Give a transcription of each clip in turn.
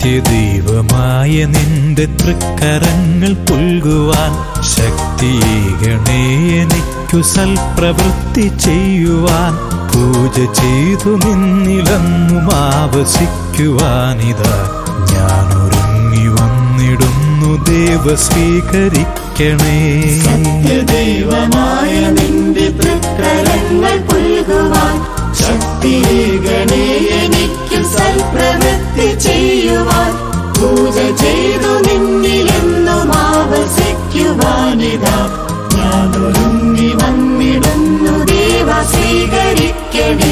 സത്യദൈവമായ നിന്റെ തൃക്കരങ്ങൾ പുൽകുവാൻ ശക്തിയേകണേ എനിക്കു സൽപ്രവൃത്തി ചെയ്യുവാൻ പൂജ ചെയ്തു നിന്നിലെന്നും ആവസിക്കുവാനിതാ ഞാൻ ഒരുങ്ങി വന്നിടുന്നു ദേവ സ്വീകരിക്കണേ ദൈവമായ നിന്റെ തൃക്കരങ്ങൾ പുൽകുവാൻ ശക്തിയേകണേ എനിക്കു സൽപ്രവൃത്തി ചെയ്യുവാൻ പൂജ ചെയ്തു നിന്നിലെന്നും ആവസിക്കുവാനിതാ ഞാൻ ഒരുങ്ങി വന്നിടുന്നു ദേവ സ്വീകരിക്കണേ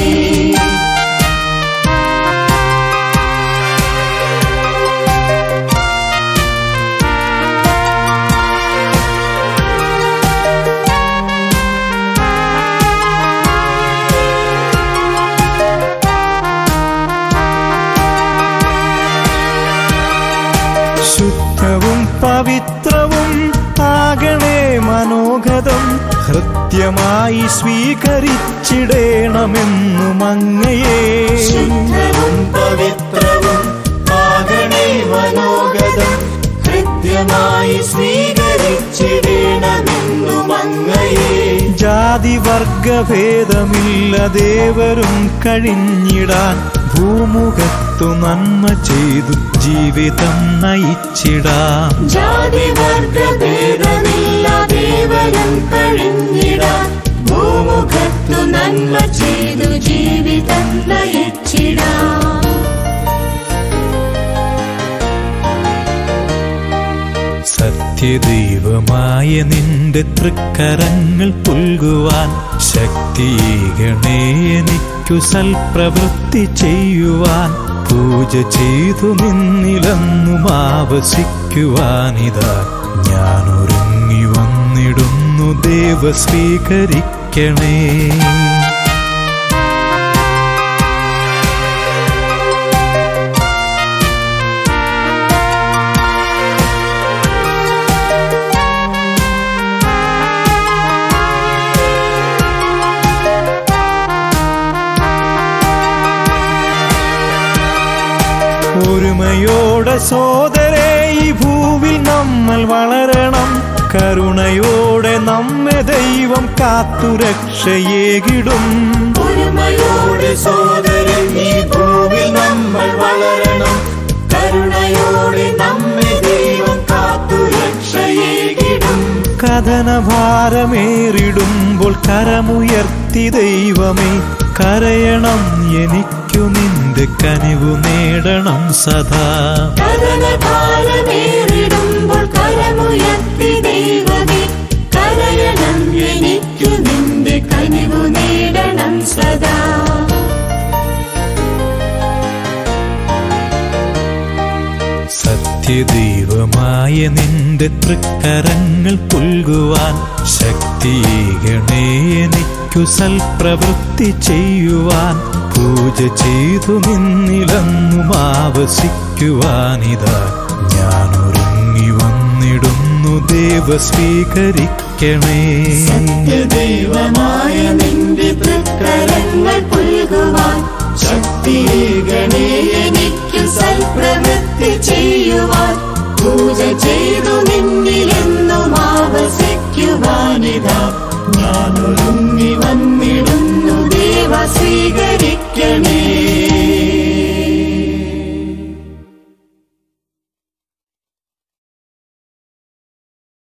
ശുദ്ധവും പവിത്രവും ആകണേ മനോഗതം ഹൃദ്യമായി സ്വീകരിച്ചിടേണമെന്നും അങ്ങയെ ശുദ്ധവും പവിത്രവും ആകണേ മനോഗതം ഹൃദ്യമായി സ്വീകരിച്ചിടണമെന്നും അങ്ങയെ ജാതി വർഗഭേദമില്ല ദേവരും കഴിഞ്ഞിടാൻ ഭൂമുഖത്തു നന്മ ചെയ്തു ജീവിതം നയിച്ചിടാം ജാതി വർഗഭേദമില്ല ദേവനും കഴിഞ്ഞിടാൻ ഭൂമുഖത്തു നന്മ ചെയ്തു ജീവിതം നയിച്ചിടാം സത്യദൈവമായ നിന്റെ തൃക്കരങ്ങൾ പുൽകുവാൻ ശക്തിയേകണേ എനിക്കു സൽപ്രവൃത്തി ചെയ്യുവാൻ പൂജ ചെയ്തു നിന്നിലെന്നും ആവസിക്കുവാനിതാ ഞാൻ ഒരുങ്ങി വന്നിടുന്നു ദേവ സ്വീകരിക്കണേ ഒരുമയോടെ സോദരേ ഈ ഭൂവിൽ നമ്മൾ വളരണം കരുണയോടെ നമ്മെ ദൈവം കാത്തുരക്ഷയേകിടും ഒരുമയോടെ സോദരൻ ഈ ഭൂവിൽ നമ്മൾ വളരണം കരുണയോടെ നമ്മെ ദൈവം കാത്തു രക്ഷയേകിടും കഥനഭാരമേറിടുമ്പോൾ കരമുയർത്തി ദൈവമേ കരയണം എനിക്കു നിന്റെ കനിവു നേടണം സദാ കഥനഭാരമേറിടുമ്പോൾ കരമുയർത്തി ദൈവമേ കരയണം എനിക്കു നിന്റെ കനിവു നേടണം സദാ സത്യദൈവമായ നിന്റെ തൃക്കരങ്ങൾ പുൽകുവാൻ ശക്തിയേകണേ എനിക്കു സൽപ്രവൃത്തി ചെയ്യുവാൻ പൂജ ചെയ്തു നിന്നിലെന്നും ആവസിക്കുവാനിതാ ഞാൻ ഒരുങ്ങി വന്നിടുന്നു ദേവ സ്വീകരിക്കണേ ദൈവമായ നിന്റെ തൃക്കരങ്ങൾ പുൽകുവാൻ ശക്തിയേകണേ എനിക്ക് സൽപ്രവൃത്തി ചെയ്യുവാൻ പൂജ ചെയ്തു നിന്നിലെന്നും ആവസിക്കുവാനിതാ ഞാൻ ഒരുങ്ങി വന്നിടുന്നു ദേവ സ്വീകരിക്കണേ